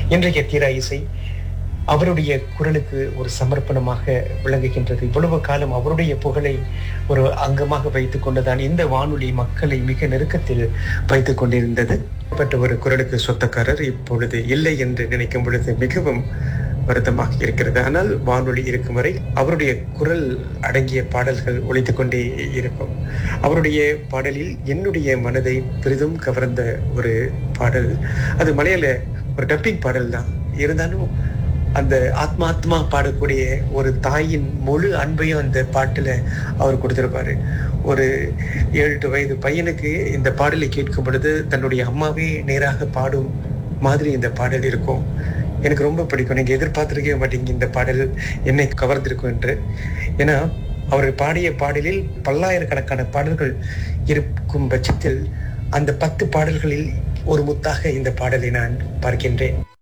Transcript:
இன்றைய தீரா இசை அவருடைய குரலுக்கு ஒரு சமர்ப்பணமாக விளங்குகின்றது இவ்வளவு காலம் அவருடைய புகழை ஒரு அங்கமாக வைத்துக் கொண்டுதான் இந்த வானொலி மக்களை மிக நெருக்கத்தில் வைத்துக் கொண்டிருந்தது பட்ட ஒரு குரலுக்கு சொந்தக்காரர் இப்பொழுது இல்லை என்று நினைக்கும் பொழுது மிகவும் வருத்தமாக இருக்கிறது ஆனால் வானொலி இருக்கும் வரை அவருடைய குரல் அடங்கிய பாடல்கள் ஒழித்துக் கொண்டே இருக்கும் அவருடைய பாடலில் என்னுடைய மனதை பெரிதும் கவர்ந்த ஒரு பாடல் அது மலையாள ஒரு டப்பிங் பாடல் தான் இருந்தாலும் அந்த ஆத்மாத்மா பாடக்கூடிய ஒரு தாயின் முழு அன்பையும் அந்த பாட்டுல அவர் கொடுத்திருப்பாரு ஒரு ஏழு எட்டு வயது பையனுக்கு இந்த பாடலை கேட்கும் பொழுது தன்னுடைய அம்மாவே நேராக பாடும் மாதிரி இந்த பாடல் இருக்கும் எனக்கு ரொம்ப பிடிக்கும் நீங்க எதிர்பார்த்திருக்கவே மாட்டீங்க இந்த பாடல் என்னை கவர்ந்திருக்கும் என்று ஏன்னா அவர் பாடிய பாடலில் பல்லாயிரக்கணக்கான பாடல்கள் இருக்கும் பட்சத்தில் அந்த பத்து பாடல்களில் ஒரு முத்தாக இந்த பாடலை நான் பார்க்கின்றேன்